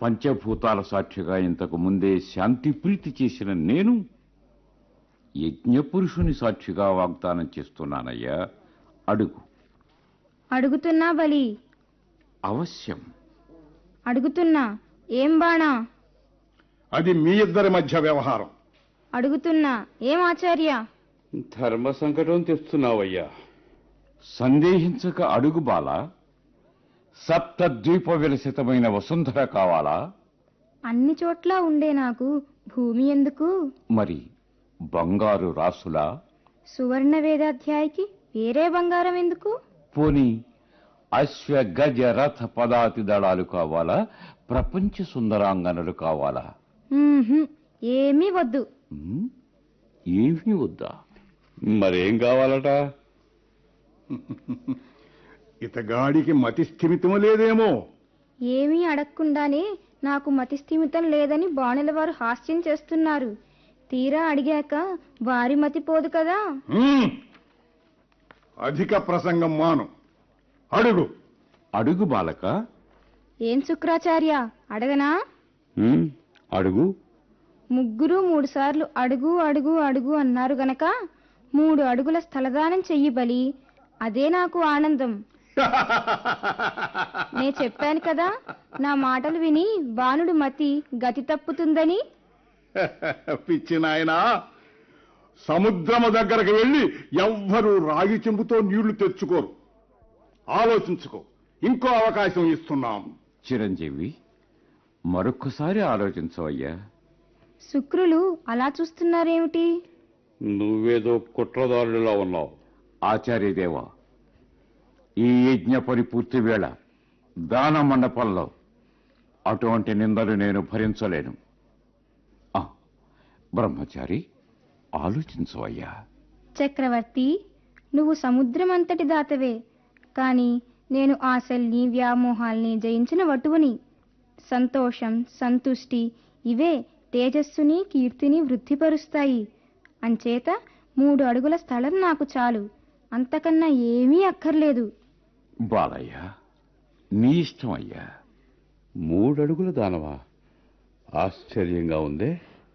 పంచభూతాల సాక్షిగా ఇంతకు ముందే శాంతి ప్రీతి చేసిన నేను యజ్ఞపురుషుని సాక్షిగా వాగ్దానం చేస్తున్నానయ్యా అడుగు అడుగుతున్నా బలి అవశ్యం అడుగుతున్నా ఏం బాణా అది మీ ఇద్దరి మధ్య వ్యవహారం అడుగుతున్నా ఏం ఆచార్య ధర్మ సంకటం తెస్తున్నావయ్యా సందేహించక అడుగు బాల సప్తద్వీప విలసితమైన వసుంధర కావాలా అన్ని చోట్ల ఉండే నాకు భూమి ఎందుకు మరి బంగారు రాసులా సువర్ణ వేదాధ్యాయికి వేరే బంగారం ఎందుకు పోని అశ్వ గజ రథ పదాతి దళాలు కావాలా ప్రపంచ సుందరాంగనలు కావాలా మ్మ్హ్మ్. ఏమీ వద్దు ఉమ్, ఏమీ వద్దా మరేం కావాలట ఇతగాడికి మతి స్థిమితం లేదేమో ఏమీ అడగకుండానే నాకు మతి స్థిమితం లేదని బాణుల వారు హాస్యం చేస్తున్నారు తీరా అడిగాక వారి మతి పోదు కదా హ్మ్. అధిక ప్రసంగం మాను అడుగు అడుగు బాలక ఏం శుక్రాచార్య అడగనా ఉమ్, అడుగు ముగ్గురు మూడు సార్లు అడుగు అడుగు అడుగు అన్నారు గనక మూడు అడుగుల స్థలదానం చెయ్యి బలి అదే నాకు ఆనందం నే చెప్పాను కదా నా మాటలు విని బాణుడు మతి గతి తప్పుతుందని పిచ్చి నాయనా సముద్రము దగ్గరకు వెళ్ళి ఎవ్వరూ రాగి చెంబుతో నీళ్లు తెచ్చుకోరు ఆలోచించుకో ఇంకో అవకాశం ఇస్తున్నాం చిరంజీవి మరొక్కసారి ఆలోచించవయ్యా శుక్రులు అలా చూస్తున్నారేమిటి నువ్వేదో కుట్రదారుడిలా ఉన్నావు ఆచార్యదేవ ఈ యజ్ఞ పరిపూర్తి వేళ దాన మండపంలో అటువంటి నిందలు నేను భరించలేను ఆ, బ్రహ్మచారి ఆలోచించవయ్యా చక్రవర్తి నువ్వు సముద్రం అంతటి దాతవే కాని నేను ఆశల్ని వ్యామోహాల్ని జయించిన వటువుని సంతోషం సంతుష్టి ఇవే తేజస్సుని కీర్తిని వృద్ధిపరుస్తాయి అంచేత మూడు అడుగుల స్థలం నాకు చాలు అంతకన్నా ఏమీ అక్కర్లేదు బాలయ్య నీ ఇష్టం అయ్యా మూడడుగుల దానవా ఆశ్చర్యంగా ఉందే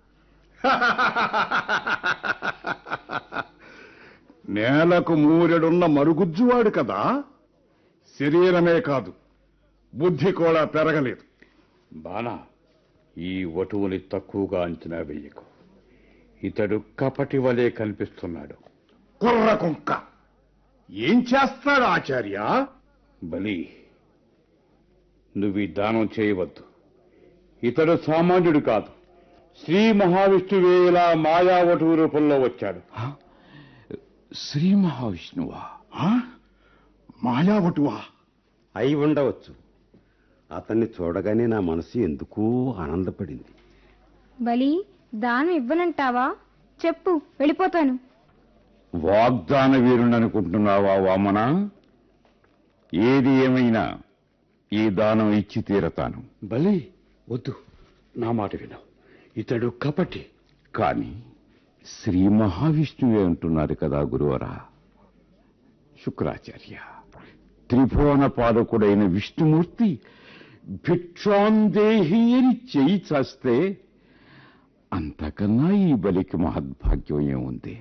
నేలకు మూరెడున్న మరుగుజ్జువాడు కదా శరీరమే కాదు బుద్ధి కూడా పెరగలేదు బానా ఈ వటువుని తక్కువగా అంచనా వెయ్యకు ఇతడు కపటి వలె కనిపిస్తున్నాడు కుర్ర కుంక ఏం చేస్తాడు ఆచార్య బలి నువ్వు ఈ దానం చేయవద్దు ఇతడు సామాన్యుడు కాదు శ్రీ మహావిష్ణువే ఇలా మాయావటువు రూపంలో వచ్చాడు శ్రీ మహావిష్ణువా ఆ? మాయావటువా అయి ఉండవచ్చు అతన్ని చూడగానే నా మనసు ఎందుకో ఆనందపడింది బలి దానం ఇవ్వనంటావా చెప్పు వెళ్ళిపోతాను వాగ్దాన వీరుణ్ణనుకుంటున్నావా వామన ఏది ఏమైనా ఈ దానం ఇచ్చి తీరతాను బలి వద్దు నా మాట విను ఇతడు కపటి కాని శ్రీ మహావిష్ణువే అంటున్నారు కదా గురువరా శుక్రాచార్య త్రిభువన పాలకుడైన విష్ణుమూర్తి భిక్షాందేహి అని చేయి చాస్తే అంతకన్నా ఈ బలికి మహద్భాగ్యం ఏముంది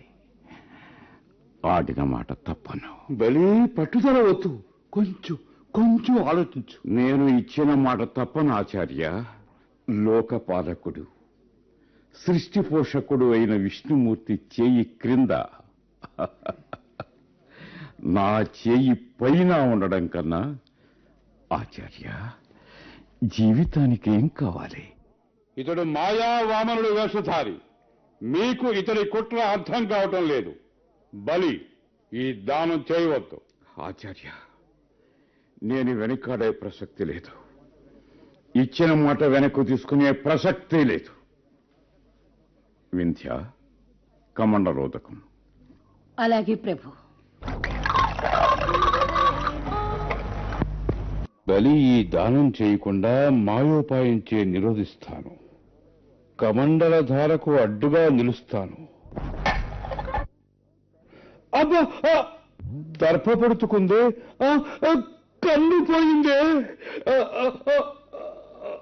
ఆడిన మాట తప్పను బలి పట్టుదల వద్దు కొంచెం కొంచెం ఆలోచించు నేను ఇచ్చిన మాట తప్పను ఆచార్య లోకపాలకుడు సృష్టి పోషకుడు అయిన విష్ణుమూర్తి చేయి క్రింద నా చేయి పైన ఉండడం కన్నా ఆచార్య జీవితానికి ఏం కావాలి ఇతడు మాయా వామనుడు వేషధారి మీకు ఇతడి కుట్ర అర్థం కావటం లేదు బలి ఈ దానం చేయవద్దు ఆచార్య నేను వెనకాడే ప్రసక్తి లేదు ఇచ్చిన మాట వెనక్కు తీసుకునే ప్రసక్తే లేదు వింధ్య కమండలోదకం అలాగే ప్రభు బలి ఈ దానం చేయకుండా మాయోపాయం చే నిరోధిస్తాను కమండల ధారకు అడ్డుగా నిలుస్తాను అబ్బా ఆ! దర్భ పడుతుకుందే ఆ, ఆ, కన్ను పోయిందే ఆ, ఆ, ఆ,